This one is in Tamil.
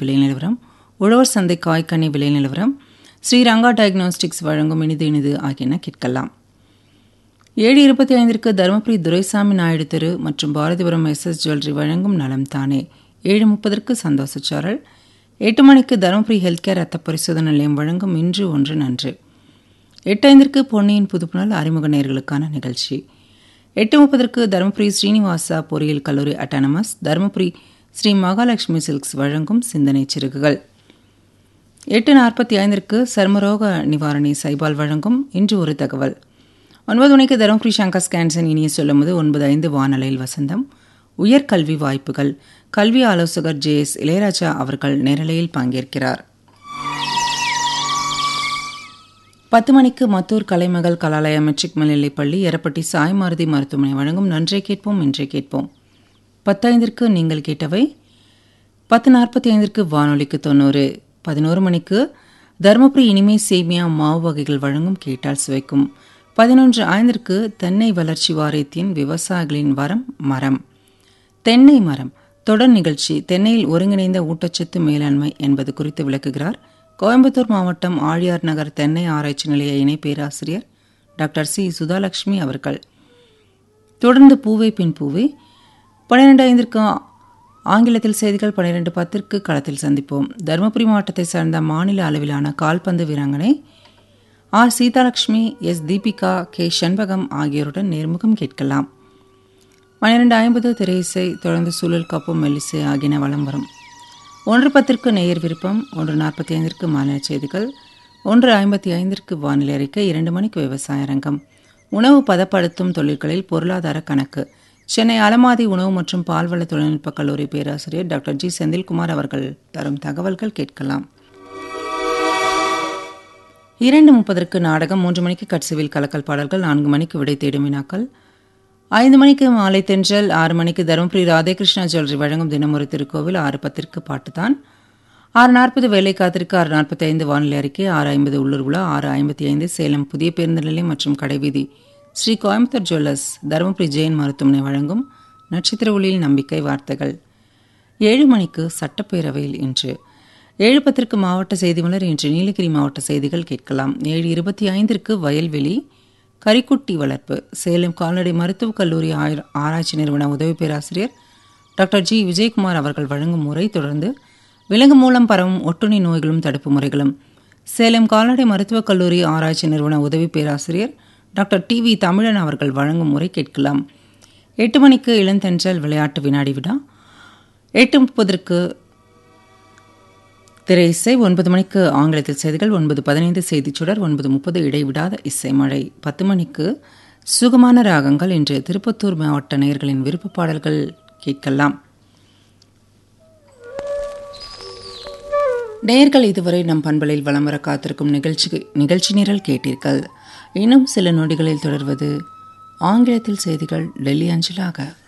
விலை நிலவரம் உழவர் சந்தை காய்கனி விலை நிலவரம் ஸ்ரீரங்கா டயக்னோஸ்டிக்ஸ் வழங்கும் இனிது இனிது ஆகியன கேட்கலாம் ஏழு இருபத்தி ஐந்திற்கு தருமபுரி துரைசாமி நாயுடு தெரு மற்றும் பாரதிபுரம் எஸ் எஸ் ஜுவல்லரி வழங்கும் நலம் தானே ஏழு முப்பதற்கு சந்தோஷச்சாரல் எட்டு மணிக்கு தருமபுரி ஹெல்த் கேர் ரத்த பரிசோதனை நிலையம் வழங்கும் இன்று ஒன்று நன்று எட்டு ஐந்திற்கு பொன்னியின் புதுப்புணல் அறிமுக நேர்களுக்கான நிகழ்ச்சி எட்டு முப்பதற்கு தருமபுரி ஸ்ரீனிவாசா பொறியியல் கல்லூரி அட்டானமஸ் தருமபுரி ஸ்ரீ மகாலட்சுமி சில்க்ஸ் வழங்கும் சிந்தனை சிறுகுகள் எட்டு நாற்பத்தி ஐந்திற்கு சர்மரோக நிவாரணி சைபால் வழங்கும் இன்று ஒரு தகவல் ஒன்பது மணிக்கு தருமபுரி சங்கர் ஸ்கேன்சன் இனிய சொல்லும்போது ஒன்பது ஐந்து வானலையில் வசந்தம் உயர்கல்வி வாய்ப்புகள் கல்வி ஆலோசகர் ஜே எஸ் இளையராஜா அவர்கள் நேரலையில் பங்கேற்கிறார் பத்து மணிக்கு மத்தூர் கலைமகள் கலாலயா மெட்ரிக் மேல்நிலைப் பள்ளி எரப்பட்டி சாய் மாருதி மருத்துவமனை வழங்கும் நன்றை கேட்போம் இன்றை கேட்போம் பத்தைந்திற்கு நீங்கள் கேட்டவை பத்து நாற்பத்தி ஐந்திற்கு வானொலிக்கு தொண்ணூறு பதினோரு மணிக்கு தருமபுரி இனிமை சேமியா மாவு வகைகள் வழங்கும் கேட்டால் சுவைக்கும் பதினொன்று ஐந்திற்கு தென்னை வளர்ச்சி வாரியத்தின் விவசாயிகளின் வரம் மரம் தென்னை மரம் தொடர் நிகழ்ச்சி தென்னையில் ஒருங்கிணைந்த ஊட்டச்சத்து மேலாண்மை என்பது குறித்து விளக்குகிறார் கோயம்புத்தூர் மாவட்டம் ஆழியார் நகர் தென்னை ஆராய்ச்சி நிலைய இணை பேராசிரியர் டாக்டர் சி சுதாலட்சுமி அவர்கள் தொடர்ந்து பூவை பின் பூவை பன்னிரெண்டு ஐந்திற்கு ஆங்கிலத்தில் செய்திகள் பன்னிரெண்டு பத்திற்கு களத்தில் சந்திப்போம் தருமபுரி மாவட்டத்தை சேர்ந்த மாநில அளவிலான கால்பந்து வீராங்கனை R Seethalakshmi S Deepika K Shenbagam ஆகியோருடன் நேர்முகம் கேட்கலாம் பன்னிரெண்டு ஐம்பது திரையிசை தொடர்ந்து சூழல் கப்பும் மெல்லிசை ஆகியன வலம் வரும் ஒன்று பத்திற்கு நேயர் விருப்பம் ஒன்று நாற்பத்தி ஐந்திற்கு மாநில செய்திகள் ஒன்று ஐம்பத்தி ஐந்திற்கு வானிலை அறிக்கை இரண்டு மணிக்கு விவசாய ரங்கம் உணவு பதப்படுத்தும் தொழில்களில் பொருளாதார கணக்கு சென்னை அலமாதி உணவு மற்றும் பால்வள தொழில்நுட்ப கல்லூரி பேராசிரியர் டாக்டர் ஜி செந்தில்குமார் அவர்கள் தரும் தகவல்கள் கேட்கலாம் இரண்டு முப்பதற்கு நாடகம் மூன்று மணிக்கு கட்சிவில் கலக்கல் பாடல்கள் நான்கு மணிக்கு விடை தேடும் வினாக்கள் ஐந்து மணிக்கு மாலை தென்றல் ஆறு மணிக்கு தருமபுரி ராதேகிருஷ்ணா ஜுவல்லரி வழங்கும் தினமொரு திருக்கோவில் ஆறு பத்திற்கு பாட்டுதான் ஆறு நாற்பது வேலை காத்திருக்கு ஆறு நாற்பத்தி ஐந்து வானிலை அறிக்கை ஆறு ஐம்பது உள்ளூர் உலா ஆறு ஐம்பத்தி ஐந்து சேலம் புதிய பேருந்து நிலையம் மற்றும் கடைவீதி ஸ்ரீ கோயம்புத்தூர் ஜுவல்லர்ஸ் தருமபுரி ஜெயின் மருத்துவமனை வழங்கும் நட்சத்திர ஒளியில் நம்பிக்கை வார்த்தைகள் ஏழு மணிக்கு சட்டப்பேரவையில் இன்று ஏழு பத்திற்கு மாவட்ட செய்தி மலர் இன்று நீலகிரி மாவட்ட செய்திகள் கேட்கலாம் ஏழு இருபத்தி ஐந்திற்கு வயல்வெளி கரிக்குட்டி வளர்ப்பு சேலம் கால்நடை மருத்துவக் கல்லூரி ஆராய்ச்சி நிறுவன உதவி பேராசிரியர் டாக்டர் ஜி விஜயகுமார் அவர்கள் வழங்கும் முறை தொடர்ந்து விலங்கு மூலம் பரவும் ஒட்டுண்ணி நோய்களும் தடுப்பு முறைகளும் சேலம் கால்நடை மருத்துவக் கல்லூரி ஆராய்ச்சி நிறுவன உதவி பேராசிரியர் டாக்டர் டி வி தமிழன் அவர்கள் வழங்கும் முறை கேட்கலாம் எட்டு மணிக்கு இளந்தென்றல் விளையாட்டு வினாடி விடா எட்டு முப்பதற்கு திரை இசை ஒன்பது மணிக்கு ஆங்கிலத்தில் செய்திகள் ஒன்பது பதினைந்து செய்திச் சுடர் ஒன்பது முப்பது இடைவிடாத இசை மழை பத்து மணிக்கு சுகமான ராகங்கள் இன்று திருப்பத்தூர் மாவட்ட நேயர்களின் விருப்ப பாடல்கள் கேட்கலாம் நேயர்கள் இதுவரை நம் பண்பலில் வலம் வர காத்திருக்கும் நிகழ்ச்சி நிகழ்ச்சி நிரல் கேட்டீர்கள் இன்னும் சில நொடிகளில் தொடர்வது ஆங்கிலத்தில் செய்திகள் டெல்லி அஞ்சலாக